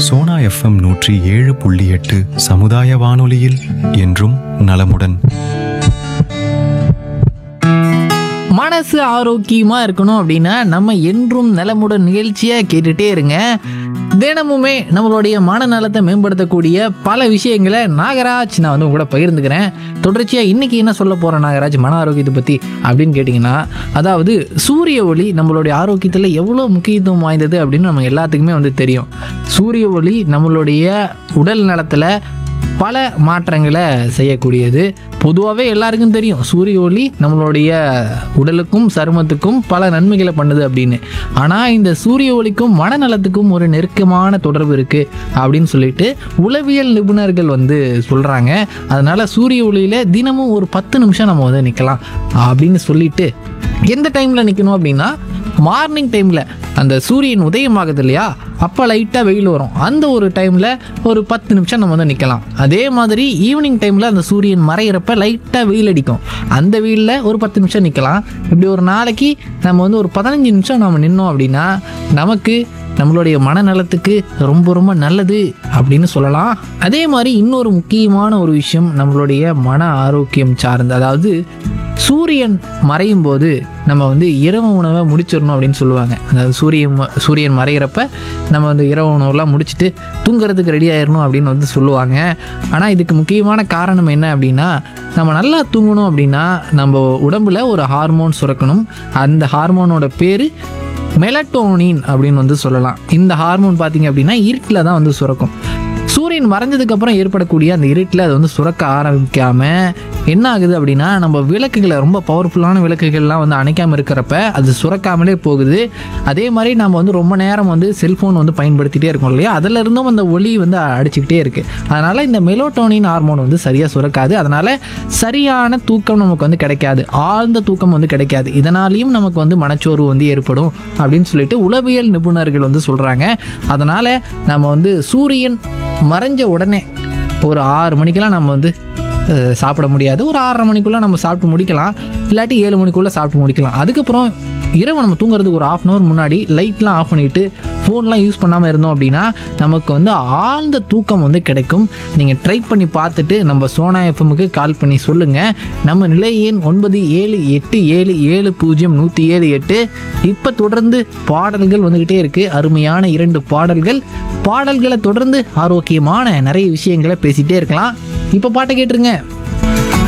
Sona FM நூற்றி ஏழு புள்ளி எட்டு சமுதாய வானொலியில் என்றும் நலமுடன் மனசு ஆரோக்கியமா இருக்கணும் அப்படின்னா நம்ம என்றும் நலமுடன் நிகழ்ச்சியை கேட்டுட்டே இருங்க தினமுமே நம்மளுடைய மனநலத்தை மேம்படுத்தக்கூடிய பல விஷயங்களை நாகராஜ் நான் வந்து உங்க கூட பகிர்ந்துக்கிறேன் தொடர்ச்சியாக இன்னைக்கு என்ன சொல்ல போகிறேன் நாகராஜ் மன ஆரோக்கியத்தை பற்றி அப்படின்னு கேட்டிங்கன்னா அதாவது சூரிய ஒளி நம்மளுடைய ஆரோக்கியத்தில் எவ்வளோ முக்கியத்துவம் வாய்ந்தது அப்படின்னு நம்ம எல்லாத்துக்குமே வந்து தெரியும் சூரிய ஒளி நம்மளுடைய உடல் நலத்தில் பல மாற்றங்களை செய்யக்கூடியது பொதுவாகவே எல்லாருக்கும் தெரியும் சூரிய ஒளி நம்மளுடைய உடலுக்கும் சருமத்துக்கும் பல நன்மைகளை பண்ணுது அப்படின்னு ஆனால் இந்த சூரிய ஒளிக்கும் மனநலத்துக்கும் ஒரு நெருக்கமான தொடர்பு இருக்குது அப்படின்னு சொல்லிட்டு உளவியல் நிபுணர்கள் வந்து சொல்கிறாங்க அதனால் சூரிய ஒளியில் தினமும் ஒரு பத்து நிமிஷம் நம்ம வந்து நிற்கலாம் அப்படின்னு சொல்லிட்டு எந்த டைமில் நிற்கணும் அப்படின்னா மார்னிங் டைமில் அந்த சூரியன் உதயமாகுது இல்லையா அப்போ லைட்டாக வெயில் வரும் அந்த ஒரு டைமில் ஒரு பத்து நிமிஷம் நம்ம வந்து நிற்கலாம் அதே மாதிரி ஈவினிங் டைமில் அந்த சூரியன் மறையிறப்ப லைட்டாக வெயில் அடிக்கும் அந்த வெயிலில் ஒரு பத்து நிமிஷம் நிற்கலாம் இப்படி ஒரு நாளைக்கு நம்ம வந்து ஒரு பதினஞ்சு நிமிஷம் நம்ம நின்னோம் அப்படின்னா நமக்கு நம்மளுடைய மனநலத்துக்கு ரொம்ப ரொம்ப நல்லது அப்படின்னு சொல்லலாம் அதே மாதிரி இன்னொரு முக்கியமான ஒரு விஷயம் நம்மளுடைய மன ஆரோக்கியம் சார்ந்து அதாவது சூரியன் மறையும் போது நம்ம வந்து இரவு உணவை முடிச்சிடணும் அப்படின்னு சொல்லுவாங்க அதாவது சூரியன் ம- சூரியன் மறையிறப்ப நம்ம வந்து இரவு உணவுலாம் முடிச்சுட்டு தூங்குறதுக்கு ரெடி ஆயிடணும் அப்படின்னு வந்து சொல்லுவாங்க ஆனால் இதுக்கு முக்கியமான காரணம் என்ன அப்படின்னா நம்ம நல்லா தூங்கணும் அப்படின்னா நம்ம உடம்புல ஒரு ஹார்மோன் சுரக்கணும் அந்த ஹார்மோனோட பேர் மெலட்டோனின் அப்படின்னு வந்து சொல்லலாம் இந்த ஹார்மோன் பார்த்தீங்க அப்படின்னா இருட்டில் தான் வந்து சுரக்கும் சூரியன் மறைஞ்சதுக்கு அப்புறம் ஏற்படக்கூடிய அந்த இருட்டில் அது வந்து சுரக்க ஆரம்பிக்காம என்ன ஆகுது அப்படின்னா நம்ம விளக்குகளை ரொம்ப பவர்ஃபுல்லான விளக்குகள்லாம் வந்து அணைக்காமல் இருக்கிறப்ப அது சுரக்காமலே போகுது அதே மாதிரி நம்ம வந்து ரொம்ப நேரம் வந்து செல்ஃபோன் வந்து பயன்படுத்திட்டே இருக்கோம் இல்லையா அதுல இருந்தும் அந்த ஒளி வந்து அடிச்சுக்கிட்டே இருக்கு அதனால இந்த மெலோட்டோனின் ஹார்மோன் வந்து சரியாக சுரக்காது அதனால சரியான தூக்கம் நமக்கு வந்து கிடைக்காது ஆழ்ந்த தூக்கம் வந்து கிடைக்காது இதனாலையும் நமக்கு வந்து மனச்சோர்வு வந்து ஏற்படும் அப்படின்னு சொல்லிட்டு உளவியல் நிபுணர்கள் வந்து சொல்றாங்க அதனால நம்ம வந்து சூரியன் மறைஞ்ச உடனே ஒரு ஆறு மணிக்கெல்லாம் நம்ம வந்து அஹ், சாப்பிட முடியாது ஒரு ஆறரை மணிக்குள்ளே நம்ம சாப்பிட்டு முடிக்கலாம் இல்லாட்டி ஏழு மணிக்குள்ளே சாப்பிட்டு முடிக்கலாம் அதுக்கப்புறம் இரவு நம்ம தூங்குறதுக்கு ஒரு ஆஃப் அன் ஹவர் முன்னாடி லைட்லாம் ஆஃப் பண்ணிவிட்டு ஃபோன்லாம் யூஸ் பண்ணாமல் இருந்தோம் அப்படின்னா நமக்கு வந்து ஆழ்ந்த தூக்கம் வந்து கிடைக்கும் நீங்கள் ட்ரை பண்ணி பார்த்துட்டு நம்ம சோனா எஃப்எம்முக்கு கால் பண்ணி சொல்லுங்கள் நம்ம நிலை எண் ஒன்பது ஏழு எட்டு ஏழு ஏழு பூஜ்ஜியம் நூற்றி ஏழு எட்டு இப்போ தொடர்ந்து பாடல்கள் வந்துக்கிட்டே இருக்குது அருமையான இரண்டு பாடல்கள் பாடல்களை தொடர்ந்து ஆரோக்கியமான நிறைய விஷயங்களை பேசிகிட்டே இருக்கலாம் இப்போ பாட்டை கேட்டுருங்க